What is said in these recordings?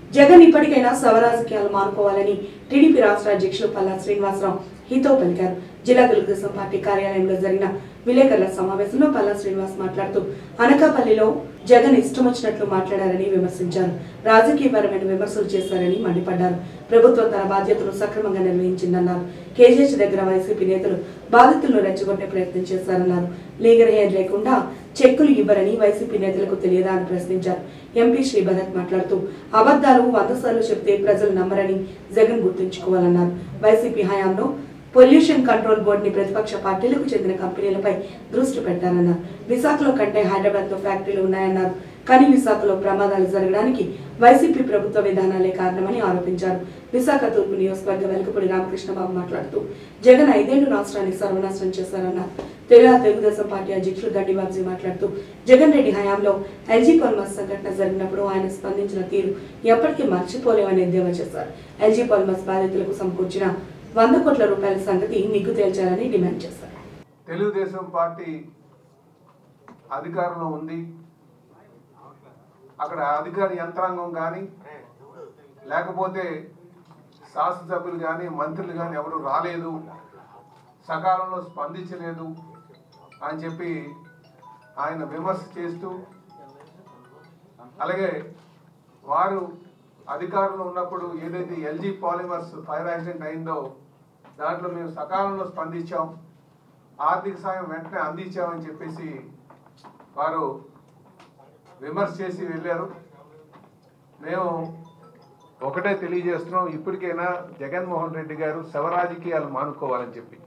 జగన్ ఇప్పటికైనా సవరాజకీయాలు మానుకోవాలని టీడీపీ రాష్ట్ర అధ్యక్షులు పల్లా శ్రీనివాసరావు హితవు పలికారు జిల్లా తెలుగుదేశం పార్టీ కార్యాలయంలో జరిగిన విలేకరుల సమావేశంలో పల్లా శ్రీనివాస్ మాట్లాడుతూ అనకాపల్లిలో జగన్ ఇష్టం వచ్చినట్లు మాట్లాడారని విమర్శించారు రాజకీయపరమైన విమర్శలు చేశారని మండిపడ్డారు ప్రభుత్వం తన బాధ్యతను సక్రమంగా నిర్వహించిందన్నారు కేజీహెచ్ దగ్గర వైసీపీ నేతలు బాధితులను రెచ్చగొట్టే ప్రయత్నం చేశారన్నారు లీగల్ హెయిర్ లేకుండా చెక్కులు ఇవ్వరని వైసీపీ నేతలకు తెలియదా అని ప్రశ్నించారు ఎంపీ శ్రీ భరత్ మాట్లాడుతూ అబద్ధాలు వంద సార్లు చెప్తే ప్రజలు నమ్మరని జగన్ గుర్తుంచుకోవాలన్నారు వైసీపీ హయాంలో పొల్యూషన్ కంట్రోల్ బోర్డుని ప్రతిపక్ష పార్టీలకు చెందిన కంపెనీలపై దృష్టి పెట్టారన్నారు విశాఖలో కంటే హైదరాబాద్ లో ఫ్యాక్టరీలు ఉన్నాయన్నారు కానీ విశాఖలో ప్రమాదాలు జరగడానికి వైసీపీ ప్రభుత్వ విధానాలే కారణమని ఆరోపించారు విశాఖ తూర్పు నియోజకవర్గ వెలుకపూడి రామకృష్ణబాబు మాట్లాడుతూ జగన్ ఐదేళ్లు రాష్ట్రాన్ని సర్వనాశనం చేశారన్నారు తెలుగు తెలుగుదేశం పార్టీ అధ్యక్షులు గడ్డి బాబ్జీ మాట్లాడుతూ జగన్ రెడ్డి హయాంలో ఎల్జీ పాల్మస్ సంఘటన జరిగినప్పుడు ఆయన స్పందించిన తీరు ఎప్పటికీ మర్చిపోలేమని ఎద్దేవా చేశారు ఎల్జీ పాల్మస్ బాధితులకు సమకూర్చిన వంద కోట్ల రూపాయల సంగతి నిగ్గు తేల్చాలని డిమాండ్ చేశారు తెలుగుదేశం పార్టీ అధికారంలో ఉంది అక్కడ అధికార యంత్రాంగం కానీ లేకపోతే శాసనసభ్యులు కానీ మంత్రులు కానీ ఎవరు రాలేదు సకాలంలో స్పందించలేదు అని చెప్పి ఆయన విమర్శ చేస్తూ అలాగే వారు అధికారంలో ఉన్నప్పుడు ఏదైతే ఎల్జీ పాలిమర్స్ ఫైర్ యాక్సిడెంట్ అయిందో దాంట్లో మేము సకాలంలో స్పందించాం ఆర్థిక సాయం వెంటనే అందించామని చెప్పేసి వారు విమర్శ చేసి వెళ్ళారు మేము ఒకటే తెలియజేస్తున్నాం ఇప్పటికైనా జగన్మోహన్ రెడ్డి గారు శవరాజకీయాలు మానుకోవాలని చెప్పి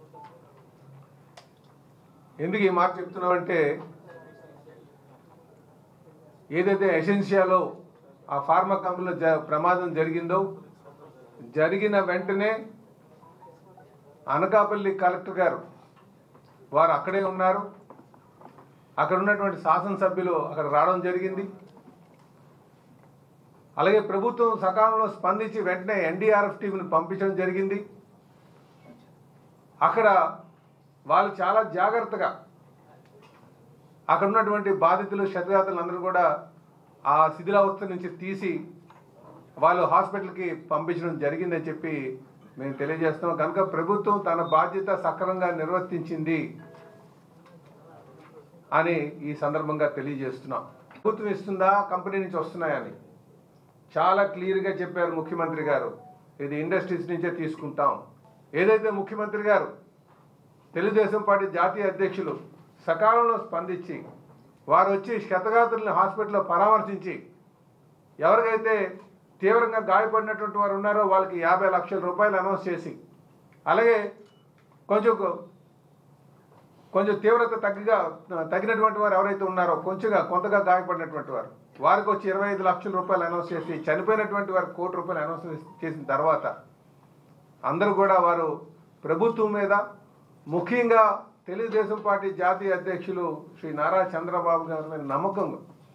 ఎందుకు ఈ మాట చెప్తున్నామంటే ఏదైతే ఎసెన్షియాలో ఆ ఫార్మా కంపెనీలో జ ప్రమాదం జరిగిందో జరిగిన వెంటనే అనకాపల్లి కలెక్టర్ గారు వారు అక్కడే ఉన్నారు అక్కడ ఉన్నటువంటి శాసనసభ్యులు అక్కడ రావడం జరిగింది అలాగే ప్రభుత్వం సకాలంలో స్పందించి వెంటనే ఎన్డీఆర్ఎఫ్ టీంని పంపించడం జరిగింది అక్కడ వాళ్ళు చాలా జాగ్రత్తగా అక్కడ ఉన్నటువంటి బాధితులు క్షతగాతులందరూ కూడా ఆ శిథిలావస్థ నుంచి తీసి వాళ్ళు హాస్పిటల్కి పంపించడం జరిగిందని చెప్పి మేము తెలియజేస్తున్నాం కనుక ప్రభుత్వం తన బాధ్యత సక్రమంగా నిర్వర్తించింది అని ఈ సందర్భంగా తెలియజేస్తున్నాం ప్రభుత్వం ఇస్తుందా కంపెనీ నుంచి వస్తున్నాయని చాలా క్లియర్గా చెప్పారు ముఖ్యమంత్రి గారు ఇది ఇండస్ట్రీస్ నుంచే తీసుకుంటాం ఏదైతే ముఖ్యమంత్రి గారు తెలుగుదేశం పార్టీ జాతీయ అధ్యక్షులు సకాలంలో స్పందించి వారు వచ్చి క్షతగాతుల్ని హాస్పిటల్లో పరామర్శించి ఎవరికైతే తీవ్రంగా గాయపడినటువంటి వారు ఉన్నారో వాళ్ళకి యాభై లక్షల రూపాయలు అనౌన్స్ చేసి అలాగే కొంచెం కొంచెం తీవ్రత తగ్గిగా తగినటువంటి వారు ఎవరైతే ఉన్నారో కొంచెంగా కొంతగా గాయపడినటువంటి వారు వారికి వచ్చి ఇరవై ఐదు లక్షల రూపాయలు అనౌన్స్ చేసి చనిపోయినటువంటి వారికి కోటి రూపాయలు అనౌన్స్ చేసిన తర్వాత అందరూ కూడా వారు ప్రభుత్వం మీద ముఖ్యంగా తెలుగుదేశం పార్టీ జాతీయ అధ్యక్షులు శ్రీ నారా చంద్రబాబు గారి మీద నమ్మకం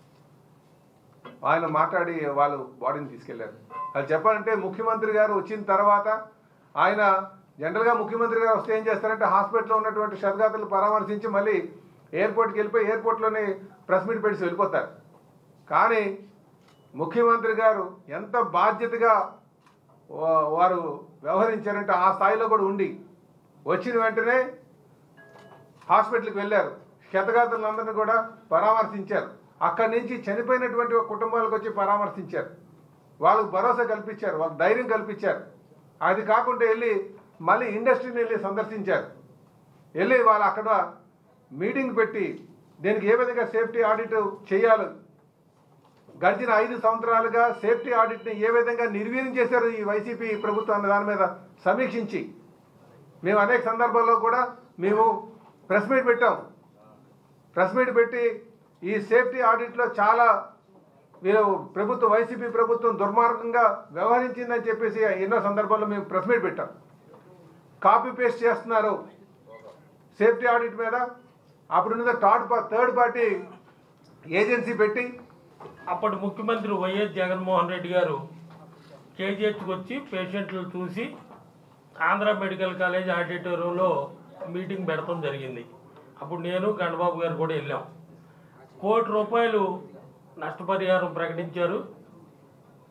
ఆయన మాట్లాడి వాళ్ళు బాడీని తీసుకెళ్లారు అది చెప్పాలంటే ముఖ్యమంత్రి గారు వచ్చిన తర్వాత ఆయన జనరల్గా ముఖ్యమంత్రి గారు వస్తే ఏం చేస్తారంటే హాస్పిటల్లో ఉన్నటువంటి శతగాతులు పరామర్శించి మళ్ళీ ఎయిర్పోర్ట్కి వెళ్ళిపోయి ఎయిర్పోర్ట్లోనే ప్రెస్ మీట్ పెట్టి వెళ్ళిపోతారు కానీ ముఖ్యమంత్రి గారు ఎంత బాధ్యతగా వా- వారు వ్యవహరించారంటే ఆ స్థాయిలో కూడా ఉండి వచ్చిన వెంటనే హాస్పిటల్కి వెళ్ళారు క్షతగాతులందరినీ కూడా పరామర్శించారు అక్కడి నుంచి చనిపోయినటువంటి కుటుంబాలకు వచ్చి పరామర్శించారు వాళ్ళకు భరోసా కల్పించారు వాళ్ళకి ధైర్యం కల్పించారు అది కాకుండా వెళ్ళి మళ్ళీ ఇండస్ట్రీని వెళ్ళి సందర్శించారు వెళ్ళి వాళ్ళు అక్కడ మీటింగ్ పెట్టి దీనికి ఏ విధంగా సేఫ్టీ ఆడిట్ చేయాలి గడిచిన ఐదు సంవత్సరాలుగా సేఫ్టీ ఆడిట్ని ఏ విధంగా నిర్వీర్యం చేశారు ఈ వైసీపీ ప్రభుత్వం అనే దాని మీద సమీక్షించి మేము అనేక సందర్భాల్లో కూడా మేము ప్రెస్ మీట్ పెట్టాం ప్రెస్ మీట్ పెట్టి ఈ సేఫ్టీ ఆడిట్లో చాలా వీళ్ళు ప్రభుత్వం వైసీపీ ప్రభుత్వం దుర్మార్గంగా వ్యవహరించిందని చెప్పేసి ఎన్నో సందర్భాల్లో మేము ప్రెస్ మీట్ పెట్టాం కాపీ పేస్ట్ చేస్తున్నారు సేఫ్టీ ఆడిట్ మీద అప్పుడున్న థర్డ్ పా థర్డ్ పార్టీ ఏజెన్సీ పెట్టి అప్పటి ముఖ్యమంత్రి వైఎస్ జగన్మోహన్ రెడ్డి గారు కేజీహెచ్కి వచ్చి పేషెంట్లు చూసి ఆంధ్ర మెడికల్ కాలేజ్ ఆడిటోరియంలో మీటింగ్ పెడతాం జరిగింది అప్పుడు నేను గండబాబు గారు కూడా వెళ్ళాం కోటి రూపాయలు నష్టపరిహారం ప్రకటించారు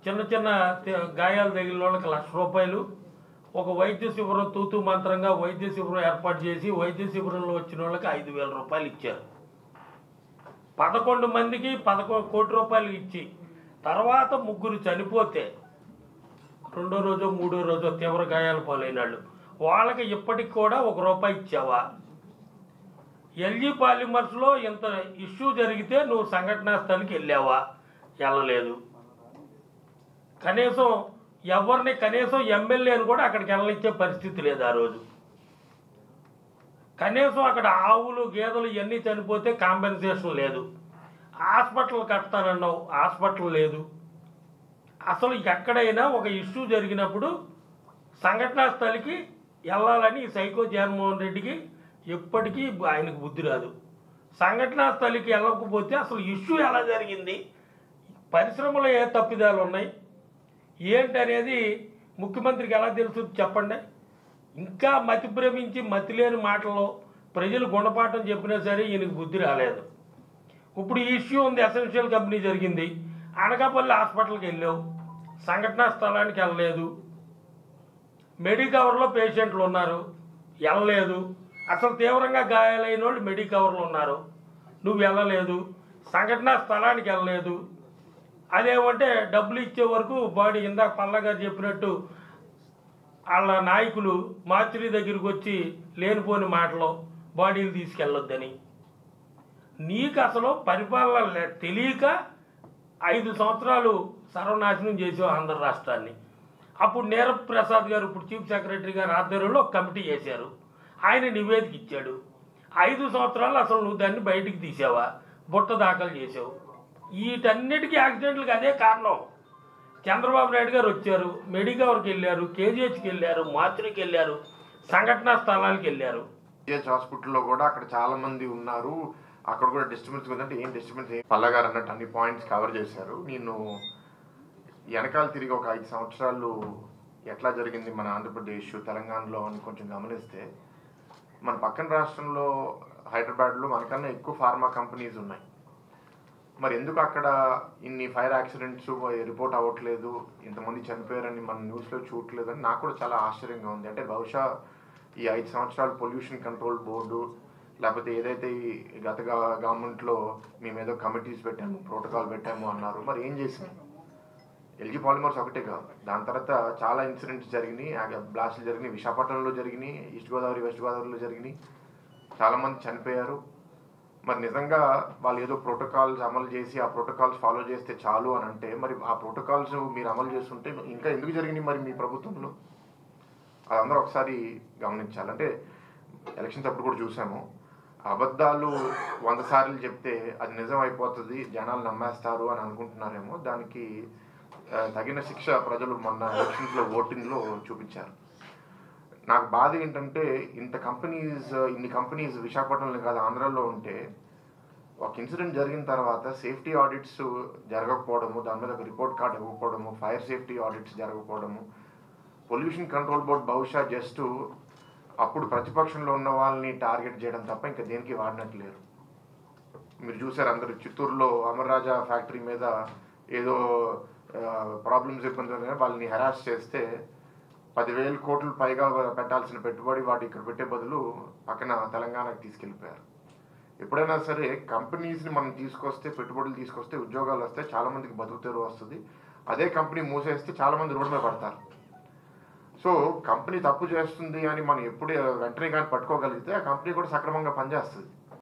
చిన్న చిన్న తే- గాయాలు తగిలిన వాళ్ళకి లక్ష రూపాయలు ఒక వైద్య శిబిరం తూతు మంత్రంగా వైద్య శిబిరం ఏర్పాటు చేసి వైద్య శిబిరంలో వచ్చిన వాళ్ళకి ఐదు వేల రూపాయలు ఇచ్చారు పదకొండు మందికి పదకొండు కోటి రూపాయలు ఇచ్చి తర్వాత ముగ్గురు చనిపోతే రెండో రోజు మూడో రోజు తీవ్ర గాయాలు పాలైన వాళ్ళు వాళ్ళకి ఇప్పటికి కూడా ఒక రూపాయి ఇచ్చావా ఎల్జీ పాలిమర్స్లో ఇంత ఇష్యూ జరిగితే నువ్వు సంఘటనా స్థలికి వెళ్ళావా వెళ్ళలేదు కనీసం ఎవరిని కనీసం ఎమ్మెల్యేని కూడా అక్కడికి వెళ్ళనిచ్చే పరిస్థితి లేదు ఆ రోజు కనీసం అక్కడ ఆవులు గేదెలు ఇవన్నీ చనిపోతే కాంపెన్సేషన్ లేదు హాస్పిటల్ కడతానన్నావు హాస్పిటల్ లేదు అసలు ఎక్కడైనా ఒక ఇష్యూ జరిగినప్పుడు సంఘటనా స్థలికి వెళ్ళాలని ఈ సైకో జగన్మోహన్ రెడ్డికి ఎప్పటికీ ఆయనకు బుద్ధి రాదు సంఘటనా స్థలికి వెళ్ళకపోతే అసలు ఇష్యూ ఎలా జరిగింది పరిశ్రమలో ఏ తప్పిదాలు ఉన్నాయి ఏంటనేది ముఖ్యమంత్రికి ఎలా తెలుసు చెప్పండి ఇంకా మతి భ్రమించి మతి లేని మాటల్లో ప్రజలు గుణపాఠం చెప్పినా సరే ఈయనకు బుద్ధి రాలేదు ఇప్పుడు ఈ ఇష్యూ ఉంది ఎసెన్షియల్ కంపెనీ జరిగింది అనకాపల్లి హాస్పిటల్కి వెళ్ళావు సంఘటనా స్థలానికి వెళ్ళలేదు మెడికవర్లో పేషెంట్లు ఉన్నారు వెళ్ళలేదు అసలు తీవ్రంగా గాయాలైన వాళ్ళు మెడికవర్లో ఉన్నారు నువ్వు వెళ్ళలేదు సంఘటనా స్థలానికి వెళ్ళలేదు అదేమంటే డబ్బులు ఇచ్చే వరకు బాడీ ఇందాక పల్లా గారు చెప్పినట్టు వాళ్ళ నాయకులు మార్చిరి దగ్గరికి వచ్చి లేనిపోని మాటలు బాడీలు తీసుకెళ్ళొద్దని నీకు అసలు పరిపాలన లే- తెలియక ఐదు సంవత్సరాలు సర్వనాశనం చేసావు ఆంధ్ర రాష్ట్రాన్ని అప్పుడు నీరబ్ ప్రసాద్ గారు ఇప్పుడు చీఫ్ సెక్రటరీ గారు ఆధ్వర్యంలో ఒక కమిటీ చేశారు ఆయన నివేదిక ఇచ్చాడు ఐదు సంవత్సరాలు అసలు నువ్వు దాన్ని బయటికి తీసావా బుట్ట దాఖలు చేసావు వీటన్నిటికీ యాక్సిడెంట్లకు అదే కారణం చంద్రబాబు నాయుడు గారు వచ్చారు మెడికవర్కి వెళ్ళారు కేజీహెచ్కి వెళ్ళారు మాతృకి వెళ్ళారు సంఘటనా స్థలానికి వెళ్ళారు జిహెచ్ హాస్పిటల్లో కూడా అక్కడ చాలా మంది ఉన్నారు అక్కడ కూడా డిస్టర్బెన్స్ ఉందంటే ఏం డిస్టర్బెన్స్ ఏం పల్లగారు అన్నట్టు అన్ని పాయింట్స్ కవర్ చేశారు నేను వెనకాల తిరిగి ఒక ఐదు సంవత్సరాలు ఎట్లా జరిగింది మన ఆంధ్రప్రదేశ్ తెలంగాణలో అని కొంచెం గమనిస్తే మన పక్కన రాష్ట్రంలో హైదరాబాద్లో మనకన్నా ఎక్కువ ఫార్మా కంపెనీస్ ఉన్నాయి మరి ఎందుకు అక్కడ ఇన్ని ఫైర్ యాక్సిడెంట్స్ రిపోర్ట్ అవ్వట్లేదు ఇంతమంది చనిపోయారని మన న్యూస్లో చూడట్లేదు అని నాకు కూడా చాలా ఆశ్చర్యంగా ఉంది అంటే బహుశా ఈ ఐదు సంవత్సరాలు పొల్యూషన్ కంట్రోల్ బోర్డు లేకపోతే ఏదైతే ఈ గత గవర్నమెంట్లో మేము ఏదో కమిటీస్ పెట్టాము ప్రోటోకాల్ పెట్టాము అన్నారు మరి ఏం చేసినాయి ఎల్జీ పాలిమర్స్ ఒకటే కాదు దాని తర్వాత చాలా ఇన్సిడెంట్స్ జరిగినాయి బ్లాస్ట్లు జరిగినాయి విశాఖపట్నంలో జరిగినాయి ఈస్ట్ గోదావరి వెస్ట్ గోదావరిలో జరిగినాయి చాలామంది చనిపోయారు మరి నిజంగా వాళ్ళు ఏదో ప్రోటోకాల్స్ అమలు చేసి ఆ ప్రోటోకాల్స్ ఫాలో చేస్తే చాలు అని అంటే మరి ఆ ప్రోటోకాల్స్ మీరు అమలు చేస్తుంటే ఇంకా ఎందుకు జరిగినాయి మరి మీ ప్రభుత్వంలో అదందరూ ఒకసారి గమనించాలి అంటే ఎలక్షన్స్ అప్పుడు కూడా చూసాము అబద్ధాలు వంద సార్లు చెప్తే అది నిజం అయిపోతుంది జనాలు నమ్మేస్తారు అని అనుకుంటున్నారేమో దానికి ఆ, తగిన శిక్ష ప్రజలు మొన్న ఎలక్షన్స్లో ఓటింగ్లో చూపించారు నాకు బాధ ఏంటంటే ఇంత కంపెనీస్ ఇన్ని కంపెనీస్ విశాఖపట్నంలో కాదు ఆంధ్రాలో ఉంటే ఒక ఇన్సిడెంట్ జరిగిన తర్వాత సేఫ్టీ ఆడిట్స్ జరగకపోవడము దాని మీద ఒక రిపోర్ట్ కార్డ్ ఇవ్వకపోవడము ఫైర్ సేఫ్టీ ఆడిట్స్ జరగకపోవడము పొల్యూషన్ కంట్రోల్ బోర్డ్ బహుశా జస్ట్ అప్పుడు ప్రతిపక్షంలో ఉన్న వాళ్ళని టార్గెట్ చేయడం తప్ప ఇంకా దేనికి వాడినట్లేరు మీరు చూసారు అందరు చిత్తూరులో అమర్ రాజా ఫ్యాక్టరీ మీద ఏదో ప్రాబ్లమ్స్ ఇబ్బంది ఉన్నాయి వాళ్ళని హెరాస్ చేస్తే పదివేల కోట్లు పైగా పెట్టాల్సిన పెట్టుబడి వాటి ఇక్కడ పెట్టే బదులు పక్కన తెలంగాణకు తీసుకెళ్ళిపోయారు ఎప్పుడైనా సరే కంపెనీస్ని మనం తీసుకొస్తే పెట్టుబడులు తీసుకొస్తే ఉద్యోగాలు వస్తే చాలా మందికి బతుకు తెరువు వస్తుంది అదే కంపెనీ మూసేస్తే చాలా మంది రోడ్డు మీద పడతారు సో కంపెనీ తప్పు చేస్తుంది అని మనం ఎప్పుడు వెంటనే కానీ పట్టుకోగలిగితే ఆ కంపెనీ కూడా సక్రమంగా పనిచేస్తుంది